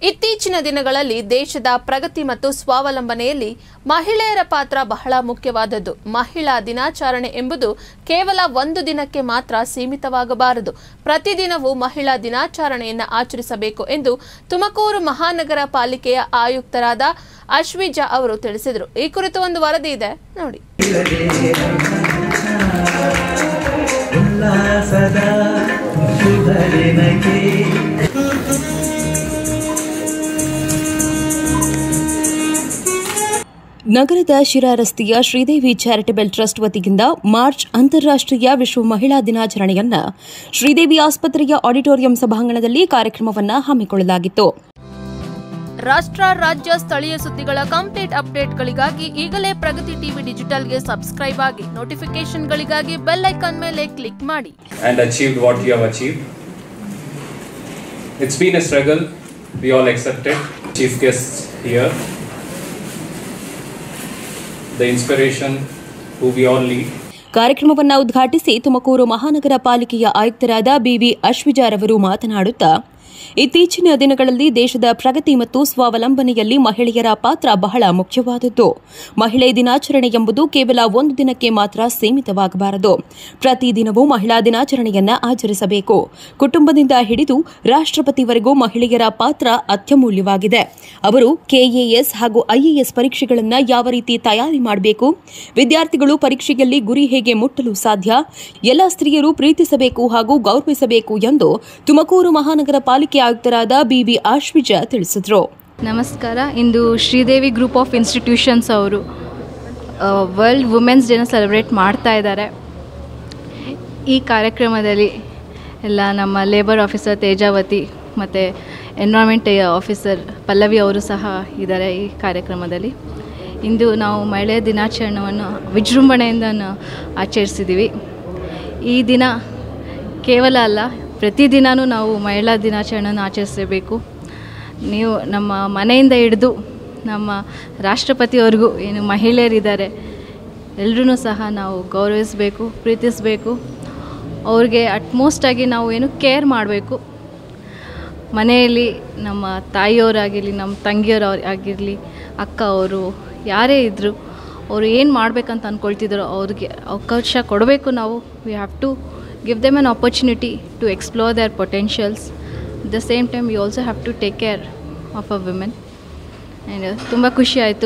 ಇತ್ತೀಚಿನ ದಿನಗಳಲ್ಲಿ ದೇಶದ ಪ್ರಗತಿ ಮತ್ತು ಸ್ವಾವಲಂಬನೆಯಲ್ಲಿ ಮಹಿಳೆಯರ ಪಾತ್ರ ಬಹಳ ಮುಖ್ಯವಾದದ್ದು ಮಹಿಳಾ ದಿನಾಚರಣೆ ಎಂಬುದು ಕೇವಲ ಒಂದು ದಿನಕ್ಕೆ ಮಾತ್ರ ಸೀಮಿತವಾಗಬಾರದು ಪ್ರತಿದಿನವೂ ಮಹಿಳಾ ದಿನಾಚರಣೆಯನ್ನು ಆಚರಿಸಬೇಕು ಎಂದು ತುಮಕೂರು ಮಹಾನಗರ ಪಾಲಿಕೆಯ ಆಯುಕ್ತರಾದ ಅಶ್ವಿಜಾ ಅವರು ತಿಳಿಸಿದರು ಈ ಕುರಿತು ಒಂದು ವರದಿ ಇದೆ ನೋಡಿ ಉಲ್ಲಾಸದ ಶುಭ ದಿನಕ್ಕೆ ನಗರದ ಶಿರಾ ರಸ್ತೆಯ ಶ್ರೀದೇವಿ ಚಾರಿಟಬಲ್ ಟ್ರಸ್ಟ್ ವತಿಯಿಂದ ಮಾರ್ಚ್ ಅಂತಾರಾಷ್ಟ್ರೀಯ ವಿಶ್ವ ಮಹಿಳಾ ದಿನಾಚರಣೆಯನ್ನ ಶ್ರೀದೇವಿ ಆಸ್ಪತ್ರೆಯ ಆಡಿಟೋರಿಯಂ ಸಭಾಂಗಣದಲ್ಲಿ ಕಾರ್ಯಕ್ರಮವನ್ನು ಹಮ್ಮಿಕೊಳ್ಳಲಾಗಿತ್ತು ರಾಷ್ಟ್ರ ರಾಜ್ಯ ಸ್ಥಳೀಯ ಸುದ್ದಿಗಳ ಕಂಪ್ಲೀಟ್ ಅಪ್ಡೇಟ್ಗಳಿಗಾಗಿ ಈಗಲೇ ಪ್ರಗತಿ ಟಿವಿ ಡಿಜಿಟಲ್ಗೆ ಸಬ್ಸ್ಕ್ರೈಬ್ ಆಗಿ ನೋಟಿಫಿಕೇಶನ್ಗಳಿಗಾಗಿ ಬೆಲ್ ಐಕಾನ್ ಮೇಲೆ ಕ್ಲಿಕ್ ಮಾಡಿ and achieved what you have achieved. It's been a struggle, we all accepted. Chief guests here, the inspiration who we all need. ಕಾರ್ಯಕ್ರಮವನ್ನು ಉದ್ಘಾಟಿಸಿ ತುಮಕೂರು ಮಹಾನಗರ ಪಾಲಿಕೆಯ ಆಯುಕ್ತರಾದ ಬಿವಿ ಅಶ್ವಿಜಾರವರು ಮಾತನಾಡುತ್ತಾ ಇತ್ತೀಚಿನ ದಿನಗಳಲ್ಲಿ ದೇಶದ ಪ್ರಗತಿ ಮತ್ತು ಸ್ವಾವಲಂಬನೆಯಲ್ಲಿ ಮಹಿಳೆಯರ ಪಾತ್ರ ಬಹಳ ಮುಖ್ಯವಾದದ್ದು ಮಹಿಳೆ ದಿನಾಚರಣೆ ಎಂಬುದು ಕೇವಲ ಒಂದು ದಿನಕ್ಕೆ ಮಾತ್ರ ಸೀಮಿತವಾಗಬಾರದು ಪ್ರತಿದಿನವೂ ಮಹಿಳಾ ದಿನಾಚರಣೆಯನ್ನ ಆಚರಿಸಬೇಕು ಕುಟುಂಬದಿಂದ ಹಿಡಿದು ರಾಷ್ಟ್ರಪತಿವರೆಗೂ ಮಹಿಳೆಯರ ಪಾತ್ರ ಅತ್ಯಮೂಲ್ಯವಾಗಿದೆ ಅವರು ಕೆಎಎಸ್ ಹಾಗೂ ಐಎಎಸ್ ಪರೀಕ್ಷೆಗಳನ್ನು ಯಾವ ರೀತಿ ತಯಾರಿ ಮಾಡಬೇಕು ವಿದ್ಯಾರ್ಥಿಗಳು ಪರೀಕ್ಷೆಯಲ್ಲಿ ಗುರಿ ಹೇಗೆ ಮುಟ್ಟಲು ಸಾಧ್ಯ ಎಲ್ಲ ಸ್ತ್ರೀಯರು ಪ್ರೀತಿಸಬೇಕು ಹಾಗೂ ಗೌರವಿಸಬೇಕು ಎಂದು ತುಮಕೂರು ಮಹಾನಗರ ಪಾಲಿಕೆ ಆಯುಕ್ತರಾದ ಬಿವಿ ಆಶ್ವಿಜಾ ತಿಳಿಸಿದರು ನಮಸ್ಕಾರ ಇಂದು ಶ್ರೀದೇವಿ ಗ್ರೂಪ್ ಆಫ್ ಇನ್ಸ್ಟಿಟ್ಯೂಷನ್ಸ್ ಅವರು ವರ್ಲ್ಡ್ ವುಮೆನ್ಸ್ ಡೇನ ಸೆಲೆಬ್ರೇಟ್ ಮಾಡ್ತಾ ಇದ್ದಾರೆ ಈ ಕಾರ್ಯಕ್ರಮದಲ್ಲಿ ಎಲ್ಲ ನಮ್ಮ ಲೇಬರ್ ಆಫೀಸರ್ ತೇಜಾವತಿ ಮತ್ತು ಎನ್ವೈರ್ಮೆಂಟ್ ಆಫೀಸರ್ ಪಲ್ಲವಿ ಅವರು ಸಹ ಇದ್ದಾರೆ ಈ ಕಾರ್ಯಕ್ರಮದಲ್ಲಿ ಇಂದು ನಾವು ಮಹಿಳೆಯ ದಿನಾಚರಣೆಯನ್ನು ವಿಜೃಂಭಣೆಯಿಂದ ನಾವು ಆಚರಿಸಿದ್ದೀವಿ ಈ ದಿನ ಕೇವಲ ಅಲ್ಲ ಪ್ರತಿದಿನವೂ ನಾವು ಮಹಿಳಾ ದಿನಾಚರಣೆಯನ್ನು ಆಚರಿಸಬೇಕು ನೀವು ನಮ್ಮ ಮನೆಯಿಂದ ಹಿಡಿದು ನಮ್ಮ ರಾಷ್ಟ್ರಪತಿಯವರೆಗೂ ಏನು ಮಹಿಳೆಯರಿದ್ದಾರೆ ಎಲ್ಲರೂ ಸಹ ನಾವು ಗೌರವಿಸಬೇಕು ಪ್ರೀತಿಸಬೇಕು ಅವ್ರಿಗೆ ಅಟ್ಮೋಸ್ಟಾಗಿ ನಾವು ಏನು ಕೇರ್ ಮಾಡಬೇಕು ಮನೆಯಲ್ಲಿ ನಮ್ಮ ತಾಯಿಯವರಾಗಿರಲಿ ನಮ್ಮ ತಂಗಿಯವರು ಆಗಿರಲಿ ಅಕ್ಕ ಅವರು ಯಾರೇ ಇದ್ದರು ಅವರು ಏನು ಮಾಡಬೇಕಂತ ಅಂದ್ಕೊಳ್ತಿದ್ದಾರೋ ಅವ್ರಿಗೆ ಅವಕಾಶ ಕೊಡಬೇಕು ನಾವು we have to give them an opportunity to explore their potentials the same time you also have to take care of a women and ತುಂಬ ಖುಷಿ ಆಯಿತು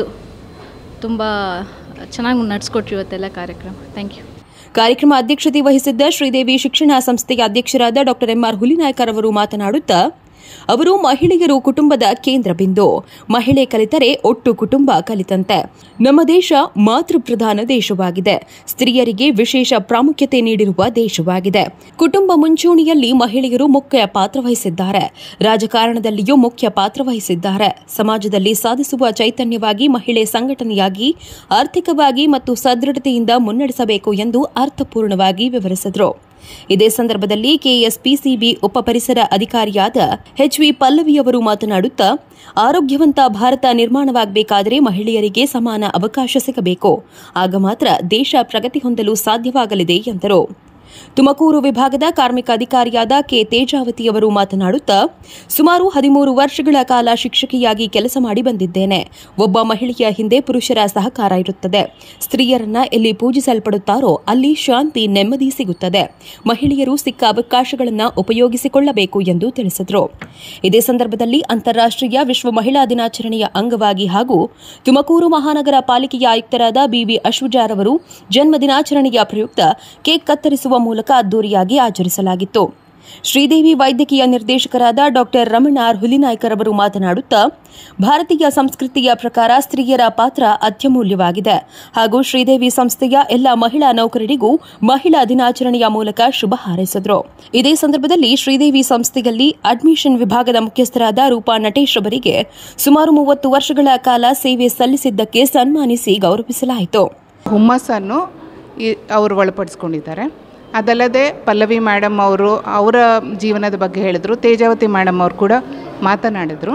ತುಂಬ ಚೆನ್ನಾಗಿ ನಡೆಸ್ಕೊಟ್ರು ಇವತ್ತೆಲ್ಲ ಕಾರ್ಯಕ್ರಮ ಥ್ಯಾಂಕ್ ಯು ಕಾರ್ಯಕ್ರಮ ಅಧ್ಯಕ್ಷತೆ ವಹಿಸಿದ್ದ ಶ್ರೀದೇವಿ ಶಿಕ್ಷಣ ಸಂಸ್ಥೆಯ ಅಧ್ಯಕ್ಷರಾದ ಡಾ ಎಂಆರ್ ಹುಲಿನಾಯ್ಕರ್ ಅವರು ಮಾತನಾಡುತ್ತಾ ಅವರು ಮಹಿಳೆಯರು ಕುಟುಂಬದ ಕೇಂದ್ರ ಬಿಂದು ಮಹಿಳೆ ಕಲಿತರೆ ಒಟ್ಟು ಕುಟುಂಬ ಕಲಿತಂತೆ ನಮ್ಮ ದೇಶ ಮಾತೃಪ್ರಧಾನ ದೇಶವಾಗಿದೆ ಸ್ತ್ರೀಯರಿಗೆ ವಿಶೇಷ ಪ್ರಾಮುಖ್ಯತೆ ನೀಡಿರುವ ದೇಶವಾಗಿದೆ ಕುಟುಂಬ ಮುಂಚೂಣಿಯಲ್ಲಿ ಮಹಿಳೆಯರು ಮುಖ್ಯ ಪಾತ್ರ ವಹಿಸಿದ್ದಾರೆ ರಾಜಕಾರಣದಲ್ಲಿಯೂ ಮುಖ್ಯ ಪಾತ್ರ ವಹಿಸಿದ್ದಾರೆ ಸಮಾಜದಲ್ಲಿ ಸಾಧಿಸುವ ಚೈತನ್ಯವಾಗಿ ಮಹಿಳೆ ಸಂಘಟನೆಯಾಗಿ ಆರ್ಥಿಕವಾಗಿ ಮತ್ತು ಸದೃಢತೆಯಿಂದ ಮುನ್ನಡೆಸಬೇಕು ಎಂದು ಅರ್ಥಪೂರ್ಣವಾಗಿ ವಿವರಿಸಿದರು ಇದೇ ಸಂದರ್ಭದಲ್ಲಿ ಕೆಎಸ್ಪಿಸಿಬಿ ಉಪಪರಿಸರ ಅಧಿಕಾರಿಯಾದ ಎಚ್ವಿ ಪಲ್ಲವಿಯವರು ಮಾತನಾಡುತ್ತಾ ಆರೋಗ್ಯವಂತ ಭಾರತ ನಿರ್ಮಾಣವಾಗಬೇಕಾದರೆ ಮಹಿಳೆಯರಿಗೆ ಸಮಾನ ಅವಕಾಶ ಸಿಗಬೇಕು ಆಗ ಮಾತ್ರ ದೇಶ ಪ್ರಗತಿ ಹೊಂದಲು ಸಾಧ್ಯವಾಗಲಿದೆ ಎಂದರು ತುಮಕೂರು ವಿಭಾಗದ ಕಾರ್ಮಿಕ ಅಧಿಕಾರಿಯಾದ ಕೆ ತೇಜಾವತಿಯವರು ಮಾತನಾಡುತ್ತಾ ಸುಮಾರು ಹದಿಮೂರು ವರ್ಷಗಳ ಕಾಲ ಶಿಕ್ಷಕಿಯಾಗಿ ಕೆಲಸ ಮಾಡಿ ಬಂದಿದ್ದೇನೆ ಒಬ್ಬ ಮಹಿಳೆಯ ಹಿಂದೆ ಪುರುಷರ ಸಹಕಾರ ಇರುತ್ತದೆ ಸ್ತ್ರೀಯರನ್ನ ಎಲ್ಲಿ ಪೂಜಿಸಲ್ಪಡುತ್ತಾರೋ ಅಲ್ಲಿ ಶಾಂತಿ ನೆಮ್ಮದಿ ಸಿಗುತ್ತದೆ ಮಹಿಳೆಯರು ಸಿಕ್ಕ ಅವಕಾಶಗಳನ್ನು ಉಪಯೋಗಿಸಿಕೊಳ್ಳಬೇಕು ಎಂದು ತಿಳಿಸಿದರು ಇದೇ ಸಂದರ್ಭದಲ್ಲಿ ಅಂತಾರಾಷ್ಟ್ರೀಯ ವಿಶ್ವ ಮಹಿಳಾ ದಿನಾಚರಣೆಯ ಅಂಗವಾಗಿ ಹಾಗೂ ತುಮಕೂರು ಮಹಾನಗರ ಪಾಲಿಕೆಯ ಆಯುಕ್ತರಾದ ಬಿವಿ ಅಶ್ವಜಾರವರು ಜನ್ಮ ದಿನಾಚರಣೆಯ ಪ್ರಯುಕ್ತ ಕೇಕ್ ಕತ್ತರಿಸುವ ಮೂಲಕ ಅದ್ದೂರಿಯಾಗಿ ಆಚರಿಸಲಾಗಿತ್ತು ಶ್ರೀದೇವಿ ವೈದ್ಯಕೀಯ ನಿರ್ದೇಶಕರಾದ ಡಾಕ್ಟರ್ ರಮಣ ಆರ್ ಹುಲಿನಾಯ್ಕರ್ ಅವರು ಮಾತನಾಡುತ್ತಾ ಭಾರತೀಯ ಸಂಸ್ಕೃತಿಯ ಪ್ರಕಾರ ಸ್ತ್ರೀಯರ ಪಾತ್ರ ಅತ್ಯಮೂಲ್ಯವಾಗಿದೆ ಹಾಗೂ ಶ್ರೀದೇವಿ ಸಂಸ್ಥೆಯ ಎಲ್ಲ ಮಹಿಳಾ ನೌಕರರಿಗೂ ಮಹಿಳಾ ದಿನಾಚರಣೆಯ ಮೂಲಕ ಶುಭ ಹಾರೈಸಿದರು ಇದೇ ಸಂದರ್ಭದಲ್ಲಿ ಶ್ರೀದೇವಿ ಸಂಸ್ಥೆಯಲ್ಲಿ ಅಡ್ಮಿಷನ್ ವಿಭಾಗದ ಮುಖ್ಯಸ್ಥರಾದ ರೂಪಾ ನಟೇಶ್ ಅವರಿಗೆ ಸುಮಾರು ಮೂವತ್ತು ವರ್ಷಗಳ ಕಾಲ ಸೇವೆ ಸಲ್ಲಿಸಿದ್ದಕ್ಕೆ ಸನ್ಮಾನಿಸಿ ಗೌರವಿಸಲಾಯಿತು ಹುಮ್ಮಸ್ಸನ್ನು ಈ ಅವರು ಒಳಪಡಿಸ್ಕೊಂಡಿದ್ದಾರೆ ಅದಲ್ಲದೆ ಪಲ್ಲವಿ ಮೇಡಮ್ ಅವರು ಅವರ ಜೀವನದ ಬಗ್ಗೆ ಹೇಳಿದರು ತೇಜಾವತಿ ಮೇಡಮ್ ಅವರು ಕೂಡ ಮಾತನಾಡಿದರು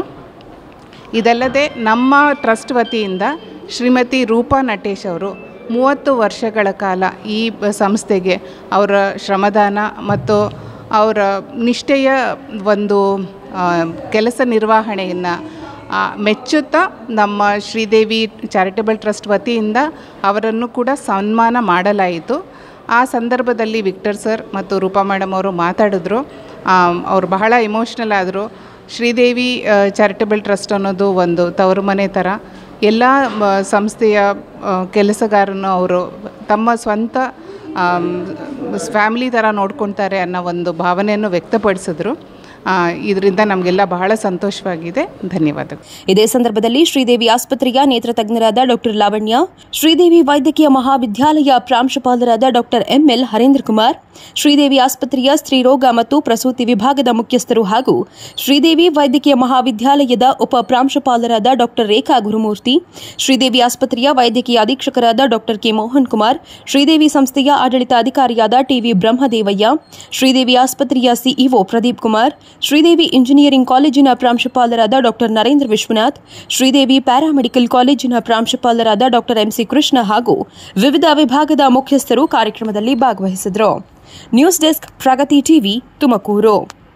ಇದಲ್ಲದೆ ನಮ್ಮ ಟ್ರಸ್ಟ್ ವತಿಯಿಂದ ಶ್ರೀಮತಿ ರೂಪಾ ನಟೇಶ್ ಅವರು ಮೂವತ್ತು ವರ್ಷಗಳ ಕಾಲ ಈ ಬ- ಸಂಸ್ಥೆಗೆ ಅವರ ಶ್ರಮದಾನ ಮತ್ತು ಅವರ ನಿಷ್ಠೆಯ ಒಂದು ಆ, ಕೆಲಸ ನಿರ್ವಹಣೆಯನ್ನು ಮೆಚ್ಚುತ್ತಾ ನಮ್ಮ ಶ್ರೀದೇವಿ ಚಾರಿಟಬಲ್ ಟ್ರಸ್ಟ್ ವತಿಯಿಂದ ಅವರನ್ನು ಕೂಡ ಸನ್ಮಾನ ಮಾಡಲಾಯಿತು ಆ ಸಂದರ್ಭದಲ್ಲಿ ವಿಕ್ಟರ್ ಸರ್ ಮತ್ತು ರೂಪಾ ಮೇಡಮ್ ಅವರು ಮಾತಾಡಿದ್ರು ಆ, ಅವ್ರು ಬಹಳ ಇಮೋಷ್ನಲ್ ಆದರು ಶ್ರೀದೇವಿ ಚಾರಿಟಬಲ್ ಟ್ರಸ್ಟ್ ಅನ್ನೋದು ಒಂದು ತವರು ಮನೆ ಥರ ಎಲ್ಲ ಮ- ಸಂಸ್ಥೆಯ ಆ, ಕೆಲಸಗಾರನ್ನು ಅವರು ತಮ್ಮ ಸ್ವಂತ ಫ್ಯಾಮಿಲಿ ಥರ ನೋಡ್ಕೊಳ್ತಾರೆ ಅನ್ನೋ ಒಂದು ಭಾವನೆಯನ್ನು ವ್ಯಕ್ತಪಡಿಸಿದ್ರು ಇದರಿಂದ ನಮಗೆಲ್ಲ ಬಹಳ ಸಂತೋಷವಾಗಿದೆ ಧನ್ಯವಾದಗಳು ಇದೇ ಸಂದರ್ಭದಲ್ಲಿ ಶ್ರೀದೇವಿ ಆಸ್ಪತ್ರೆಯ ನೇತ್ರ ತಜ್ಞರಾದ ಡಾಕ್ಟರ್ ಲಾವಣ್ಯ ಶ್ರೀದೇವಿ ವೈದ್ಯಕೀಯ ಮಹಾವಿದ್ಯಾಲಯ ಪ್ರಾಂಶುಪಾಲರಾದ ಡಾಕ್ಟರ್ ಎಂಎಲ್ ಹರೇಂದ್ರ ಕುಮಾರ್ ಶ್ರೀದೇವಿ ಆಸ್ಪತ್ರೆಯ ಸ್ತ್ರೀರೋಗ ಮತ್ತು ಪ್ರಸೂತಿ ವಿಭಾಗದ ಮುಖ್ಯಸ್ಥರು ಹಾಗೂ ಶ್ರೀದೇವಿ ವೈದ್ಯಕೀಯ ಮಹಾವಿದ್ಯಾಲಯದ ಉಪ ಪ್ರಾಂಶುಪಾಲರಾದ ಡಾಕ್ಟರ್ ರೇಖಾ ಗುರುಮೂರ್ತಿ ಶ್ರೀದೇವಿ ಆಸ್ಪತ್ರೆಯ ವೈದ್ಯಕೀಯ ಅಧೀಕ್ಷಕರಾದ ಡಾಕ್ಟರ್ ಕೆ ಮೋಹನ್ ಕುಮಾರ್ ಶ್ರೀದೇವಿ ಸಂಸ್ಥೆಯ ಆಡಳಿತಾಧಿಕಾರಿಯಾದ ಟಿವಿ ಬ್ರಹ್ಮದೇವಯ್ಯ ಶ್ರೀದೇವಿ ಆಸ್ಪತ್ರೆಯ ಸಿಇಒ ಪ್ರದೀಪ್ ಕುಮಾರ್ ಶ್ರೀದೇವಿ ಇಂಜಿನಿಯರಿಂಗ್ ಕಾಲೇಜಿನ ಪ್ರಾಂಶುಪಾಲರಾದ ಡಾಕ್ಟರ್ ನರೇಂದ್ರ ವಿಶ್ವನಾಥ್ ಶ್ರೀದೇವಿ ಪ್ಯಾರಾಮೆಡಿಕಲ್ ಕಾಲೇಜಿನ ಪ್ರಾಂಶುಪಾಲರಾದ ಡಾಕ್ಟರ್ ಎಂಸಿ ಕೃಷ್ಣ ಹಾಗೂ ವಿವಿಧ ವಿಭಾಗದ ಮುಖ್ಯಸ್ಥರು ಕಾರ್ಯಕ್ರಮದಲ್ಲಿ ಭಾಗವಹಿಸಿದರು news desk Pragati TV Tumakuru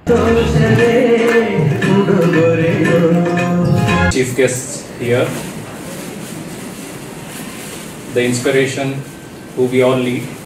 chief guests here. The inspiration who we all lead.